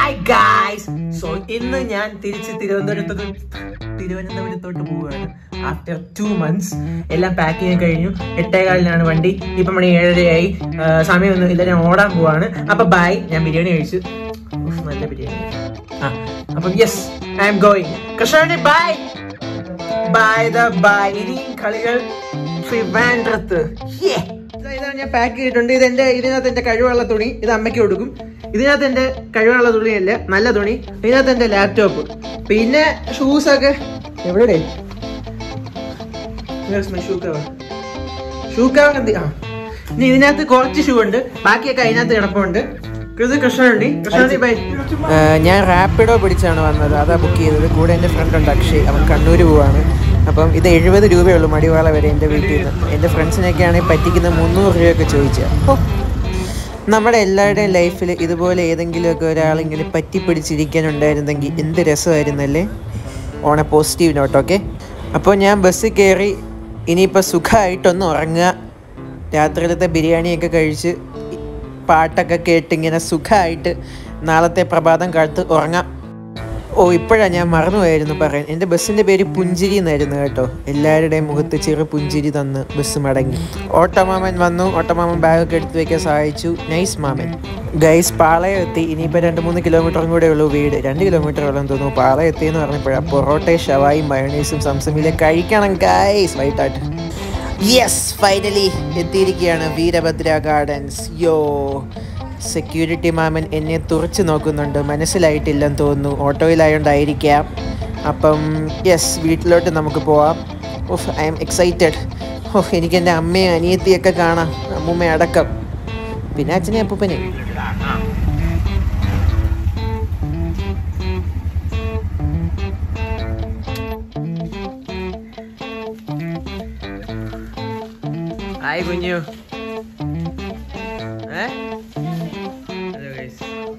Hi guys so ഇന്ന് ഞാൻ തിരിച്ച് തിരുവനന്തപുരത്തോട്ട് തിരുവനന്തപുരത്തോട്ട് പോവുകയാണ് ആഫ്റ്റർ ടു മന്ത്സ് എല്ലാം പാക്കിങ് കഴിഞ്ഞു എട്ടേകാലിനാണ് വണ്ടി ഇപ്പൊ മണി ഏഴരയായി ആ, സമയമൊന്നും ഇല്ല ഞാൻ ഓടാൻ പോവാണ് അപ്പൊ ബൈ ഞാൻ ബിരിയാണി കഴിച്ചു ഉഫ്, നല്ല ബിരിയാണി ആ appam yes I am going കൃഷ്ണി ബൈ ബൈ ദ ബൈ ഇനിയും കളികൾ ട്രിവാൻഡ്രത്ത് Yeah. ഇതാ ഇതാണ് ഞാൻ പാക്ക് ചെയ്തിട്ടുണ്ട് ഇത് എന്റെ ഇതിനകത്ത് എന്റെ കഴിവുള്ള തുണി ഇത് അമ്മയ്ക്ക് കൊടുക്കും ഇതിനകത്ത് എന്റെ കഴിവുള്ള തുണിയല്ല നല്ല തുണി ഇതിനകത്ത് എന്റെ ലാപ്ടോപ്പ് പിന്നെ ഷൂസ് ഒക്കെ എവിടെ ഷൂ കവർ ഷൂ കവർ എന്ത് ആ ഇനി ഇതിനകത്ത് കുറച്ച് ഷൂ ഉണ്ട് ബാക്കിയൊക്കെ അതിനകത്ത് കിടപ്പുണ്ട് ഇത് കൃഷ്ണനുണ്ടി കൃഷ്ണനുണ്ടി ബൈ ഞാൻ റാപ്പിഡോ പിടിച്ചാണ് വന്നത് അതാ ബുക്ക് ചെയ്തത് കൂടെ എൻ്റെ ഫ്രണ്ട് ഉണ്ട് അക്ഷയ് അവൻ കണ്ണൂർ പോവാണ് അപ്പം ഇത് എഴുപത് രൂപയുള്ളൂ മടിവാള വരെ എൻ്റെ വീട്ടിൽ നിന്ന് എൻ്റെ ഫ്രണ്ട്സിനൊക്കെ ആണെങ്കിൽ പറ്റിക്കുന്ന മുന്നൂറ് രൂപയൊക്കെ ചോദിച്ചാൽ നമ്മുടെ എല്ലാവരുടെയും ലൈഫിൽ ഇതുപോലെ ഏതെങ്കിലുമൊക്കെ ഒരാളിങ്ങനെ പറ്റി പിടിച്ചിരിക്കാനുണ്ടായിരുന്നെങ്കിൽ എന്ത് രസമായിരുന്നല്ലേ on a positive note okay അപ്പോൾ ഞാൻ ബസ്സിൽ കയറി ഇനിയിപ്പോൾ സുഖമായിട്ടൊന്ന് ഉറങ്ങുക രാത്രിയിലത്തെ ബിരിയാണിയൊക്കെ കഴിച്ച് പാട്ടൊക്കെ കേട്ട് ഇങ്ങനെ സുഖമായിട്ട് നാളത്തെ പ്രഭാതം കാലത്ത് ഉറങ്ങാം ഓ ഇപ്പോഴാണ് ഞാൻ മറന്നുപോയായിരുന്നു പറയാൻ എൻ്റെ ബസ്സിൻ്റെ പേര് പുഞ്ചിരി എന്നായിരുന്നു കേട്ടോ എല്ലാവരുടെയും മുഖത്ത് ചെറു പുഞ്ചിരി തന്ന് ബസ് മടങ്ങി ഓട്ടോമാമൻ വന്നു ഓട്ടോമാമൻ ബാഗൊക്കെ എടുത്ത് വെക്കാൻ സഹായിച്ചു നൈസ് മാമൻ ഗൈസ് പാളയം എത്തി ഇനിയിപ്പോൾ രണ്ട് മൂന്ന് കിലോമീറ്ററും കൂടെ ഉള്ളൂ വീട് രണ്ട് കിലോമീറ്റർ ഉള്ളൂ തോന്നുന്നു പാളയം എത്തി എന്ന് പറഞ്ഞപ്പോഴാണ് പൊറോട്ടയും ഷവായും മയണീസും സംസമിലെ കഴിക്കണം ഗൈസ് വൈകിട്ടായിട്ട് യെസ് ഫൈനലി എത്തിയിരിക്കുകയാണ് വീരഭദ്ര ഗാർഡൻസ് യോ സെക്യൂരിറ്റി മാമൻ എന്നെ തുറച്ചു നോക്കുന്നുണ്ട് മനസ്സിലായിട്ടില്ലെന്ന് തോന്നുന്നു ഓട്ടോയിലായോണ്ടായിരിക്കാം അപ്പം യെസ് വീട്ടിലോട്ട് നമുക്ക് പോവാം oh I am excited oh എനിക്ക് എൻ്റെ അമ്മയും അനിയത്തിയൊക്കെ കാണാം അമ്മൂമ്മ അടക്കം പിന്നെ അച്ഛനെ അപ്പൂപ്പനെ ഹായ് കുഞ്ഞു ഏ ഹലോ ഗൈസ്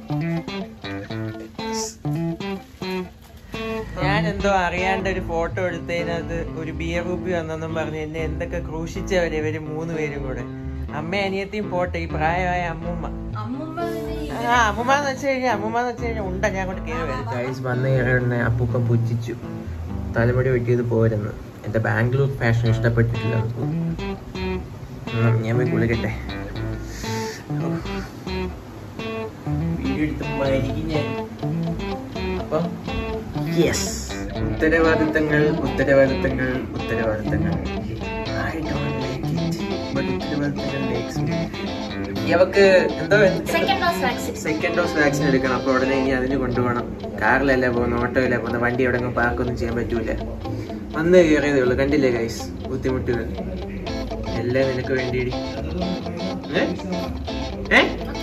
ഞാൻ എന്തോ അറിയാണ്ട് ഒരു ഫോട്ടോ എടുത്തതിനകത്ത് ഒരു ബിയർ കുപ്പി വന്നെന്നും പറഞ്ഞ് എന്നെ എന്തൊക്കെ ക്രൂശിച്ചവരെ ഇവര് മൂന്ന് പേരും കൂടെ അമ്മ അനിയത്തിയും പോട്ടെ ഈ പ്രായമായ അമ്മൂമ്മ ആ അമ്മൂമ്മ എന്ന് വെച്ച് കഴിഞ്ഞാൽ അമ്മൂമ്മ എന്ന് വെച്ച് കഴിഞ്ഞാൽ ഉണ്ട ഞാൻ കൊണ്ട് കയറി ഗൈസ് വന്ന് കയറി അപ്പൂപ്പൻ പുച്ഛിച്ചു തലമുടി വെട്ടിയത് പോരെന്ന് എന്റെ ബാംഗ്ലൂർ ഫാഷൻ ഇഷ്ടപ്പെട്ടിട്ടില്ല ഞാൻ പോയി കുളിക്കട്ടെ വീഡിയോ എടുത്ത് മരിക്കും ഞാൻ അപ്പം യെസ് ഉത്തരവാദിത്തങ്ങൾ ഉത്തരവാദിത്തങ്ങൾ ഉത്തരവാദിത്തങ്ങൾ I don't like it, but ഉത്തരവാദിത്തങ്ങൾ makes me. ഇവക്ക് എന്തോ second dose vaccine second dose vaccine എടുക്കണം അപ്പൊ ഉടനെ ഇനി അതിന് കൊണ്ടുപോകണം കാറിലല്ലേ പോകുന്നത് ഓട്ടോയിലേ പോകുന്നത് വണ്ടി എവിടെ പാർക്കൊന്നും ചെയ്യാൻ പറ്റൂല വന്ന് കയറിയതേ ഉള്ളൂ കണ്ടില്ലേ ഗൈസ് ബുദ്ധിമുട്ടുകൾ എല്ലാം നിനക്ക് വേണ്ടിയിടി ഏ? ഏ?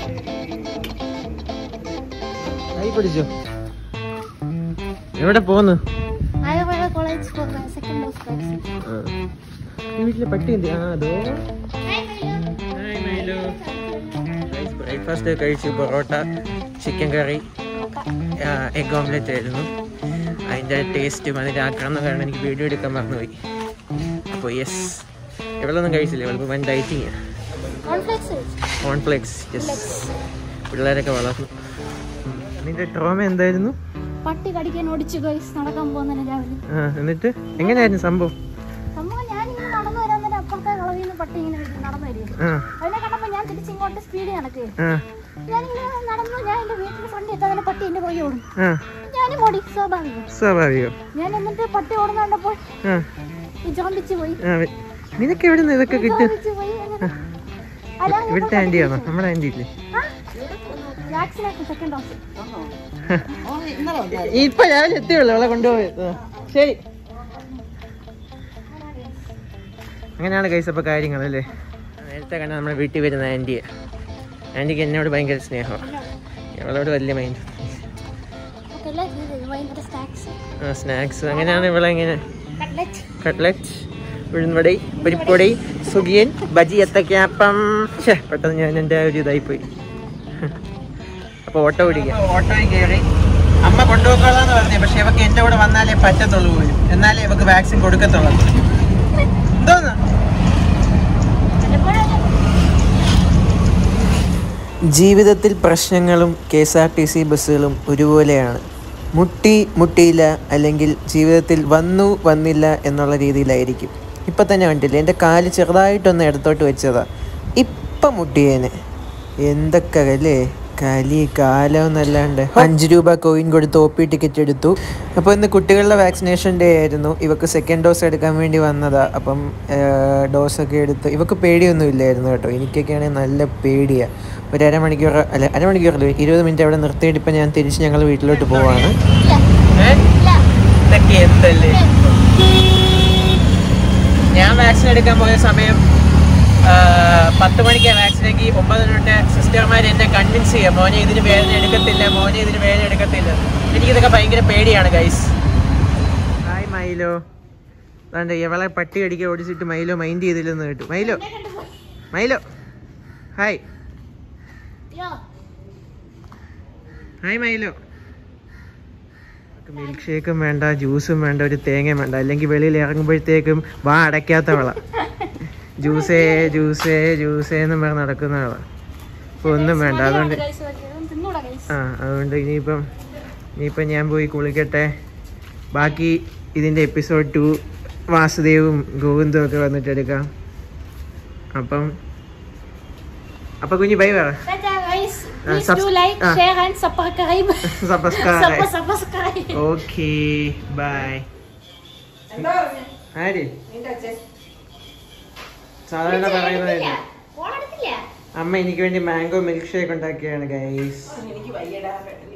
കൈ പിടിച്ചോ എവിടെ പോന്ന് Ayurveda college for second dose vaccine ഈ വീട്ടിലെ പട്ടി എന്ത് ആ അതോ ബ്രേക്ക്ഫാസ്റ്റ് കഴിച്ചു porotta chicken curry egg omelette ആയിരുന്നു അതിൻ്റെ ടേസ്റ്റും അതിൻ്റെ ആക്രമണം കാരണം എനിക്ക് വീഡിയോ എടുക്കാൻ മറന്നുപോയി അപ്പോൾ യെസ് ഇവളൊന്നും കഴിച്ചില്ല ഇവൾക്ക് വൻ ഡയറ്റിങ് കോൺഫ്ലെക്സ് കോൺഫ്ലെക്സ് യെസ് പിള്ളേരൊക്കെ വളർന്നു നിന്റെ ട്രോമ എന്തായിരുന്നു പട്ടി കടിക്കാൻ ഓടിച്ചു ഗൈസ് നടക്കാൻ പോകുന്നതിന് രാവിലെ ആ എന്നിട്ട് എങ്ങനെയായിരുന്നു സംഭവം സംഭവം ഞാനിങ്ങനെ നടന്നു വരാൻ നേരം അപ്പുറത്തെ കളവിൽ നിന്ന് പട്ടി ഇങ്ങനെ നടന്നു വരും ആ അതിനെ കണ്ടപ്പോൾ ഞാൻ തിരിച്ച് ഇങ്ങോട്ട് സ്പീഡ് നടക്കുക ആ ഞാനിങ്ങനെ നടന്നു ഞാൻ എൻ്റെ വീട്ടിൽ ഫ്രണ്ട് എത്താതെ പട്ടി എൻ്റെ പുറകെ ഓടും ആ ഞാനും ഓടി സ്വാഭാവികം സ്വാഭാവികം ഞാൻ എന്നിട്ട് പട്ടി ഓടുന്ന കണ്ടപ്പോൾ ആ വിജോമ്പിച്ച് പോയി ആ വെ- നിനക്ക് എവിടെ നിന്ന് ഇതൊക്കെ കിട്ടും വിജോമ്പിച്ച് പോയി അങ്ങനെ അല്ലാതെ ഇവിടുത്തെ ആൻറ്റിയാണോ നമ്മുടെ ആൻറ്റി ഇല്ലേ വാക്സിനേഷൻ സെക്കൻഡ് ഡോസ് ഇപ്പൊ രാവിലെ എത്തിയുള്ളൂ അവളെ കൊണ്ടുപോയത് ശരി അങ്ങനെയാണ് കൈസ് അപ്പൊ കാര്യങ്ങൾ അല്ലേ നേരത്തെ കണ്ട നമ്മുടെ വീട്ടിൽ വരുന്ന ആൻറ്റിയെ ആൻറ്റിക്ക് എന്നോട് ഭയങ്കര സ്നേഹമാണ് അവളോട് വലിയ മൈൻഡ് എല്ലാം ചെയ്ത് ഭയങ്കര സ്നാക്സ് സ്നാക്സ് അങ്ങനെയാണ് ഇവളെ ഇങ്ങനെ കട്ട്ലറ്റ് കട്ട്ലറ്റ് ഉഴുന്നുവടൈ പരിപ്പൊടി സുഖിയൻ ബജി എത്തക്കാപ്പം ഛേ പെട്ടെന്ന് ഞാൻ എൻ്റെ ഒരു ഇതായിപ്പോയി അപ്പോൾ ഓട്ടോ പിടിക്കാം ഓട്ടോയിൽ കയറി അമ്മ കൊണ്ടുപോക്കോളാന്ന് പറഞ്ഞേ പക്ഷെ ഇവക്ക് എൻ്റെ കൂടെ വന്നാലേ പറ്റത്തുള്ളൂ പോലും എന്നാലേ ഇവക്ക് വാക്സിൻ കൊടുക്കത്തുള്ളൂ എന്തോന്ന് ജീവിതത്തിൽ പ്രശ്നങ്ങളും K S R T C ബസ്സുകളും ഒരുപോലെയാണ് മുട്ടി മുട്ടിയില്ല അല്ലെങ്കിൽ ജീവിതത്തിൽ വന്നു വന്നില്ല എന്നുള്ള രീതിയിലായിരിക്കും ഇപ്പം തന്നെ കണ്ടില്ലേ എൻ്റെ കാല് ചെറുതായിട്ടൊന്ന് ഇടത്തോട്ട് വെച്ചതാ ഇപ്പം മുട്ടിയേനെ എന്തൊക്കെ അല്ലേ കലി കാലം എന്നല്ലാണ്ട് അഞ്ച് രൂപ കോയിൻ കൊടുത്ത് ഒ പി ടിക്കറ്റ് എടുത്തു അപ്പോൾ ഇന്ന് കുട്ടികളുടെ വാക്സിനേഷൻ ഡേ ആയിരുന്നു ഇവക്ക് സെക്കൻഡ് ഡോസ് എടുക്കാൻ വേണ്ടി വന്നതാ അപ്പം ഡോസൊക്കെ എടുത്ത് ഇവക്ക് പേടിയൊന്നും ഇല്ലായിരുന്നു കേട്ടോ എനിക്കൊക്കെ ആണെങ്കിൽ നല്ല പേടിയാണ് ഒരു അരമണിക്കൂർ അല്ല അരമണിക്കൂറല്ല ഇരുപത് മിനിറ്റ് അവിടെ നിർത്തിയിട്ട് ഇപ്പം ഞാൻ തിരിച്ച് ഞങ്ങൾ വീട്ടിലോട്ട് പോവാണ് ഇതൊക്കെ എന്തല്ലേ ഞാൻ വാക്സിൻ എടുക്കാൻ പോയ സമയം ആ, പത്ത് മണിക്ക് വാക്സിനെങ്കിൽ ഒമ്പതിനുണ്ട് സിസ്റ്റർമാർ എന്നെ കൺവിൻസ് ചെയ്യാം മോനെ ഇതിന് വേദന എടുക്കത്തില്ല മോനെ ഇതിന് വേദന എടുക്കത്തില്ല എനിക്കിതൊക്കെ ഭയങ്കര പേടിയാണ് ഗൈസ് ഹായ് മൈലോ അതാണ്ട് ഇവളെ പട്ടി അടിക്കാൻ ഓടിച്ചിട്ട് മൈലോ മൈൻഡ് ചെയ്തില്ലെന്ന് കേട്ടു Milo Milo hi hi Milo milk ഷേക്കും വേണ്ട ജ്യൂസും വേണ്ട ഒരു തേങ്ങയും വേണ്ട അല്ലെങ്കിൽ വെളിയിൽ ഇറങ്ങുമ്പോഴത്തേക്കും വാ അടയ്ക്കാത്തവള ജ്യൂസേ ജ്യൂസേ ജ്യൂസേ എന്നും പറഞ്ഞ് നടക്കുന്നവള ഇപ്പൊ ഒന്നും വേണ്ട അതുകൊണ്ട് തിന്നൂടാ ഗൈസ് ആ അതുകൊണ്ട് ഇനിയിപ്പം ഇനിയിപ്പം ഞാൻ പോയി കുളിക്കട്ടെ ബാക്കി ഇതിൻ്റെ എപ്പിസോഡ് ടു വാസുദേവും ഗോവിന്ദും ഒക്കെ വന്നിട്ട് എടുക്കാം അപ്പം അപ്പം കുഞ്ഞു ബൈ പറ guys Ah, please subs- do like ah. Share and subscribe subscribe subscribe okay bye ആര് സാധാരണ പറയുന്നത് ഫോൺ എടുത്തില്ല അമ്മ എനിക്ക് വേണ്ടി മാംഗോ മിൽക്ക് ഷേക്ക് ഉണ്ടാക്കിയാണ് ഗൈസ് എനിക്ക് വയ്യടാ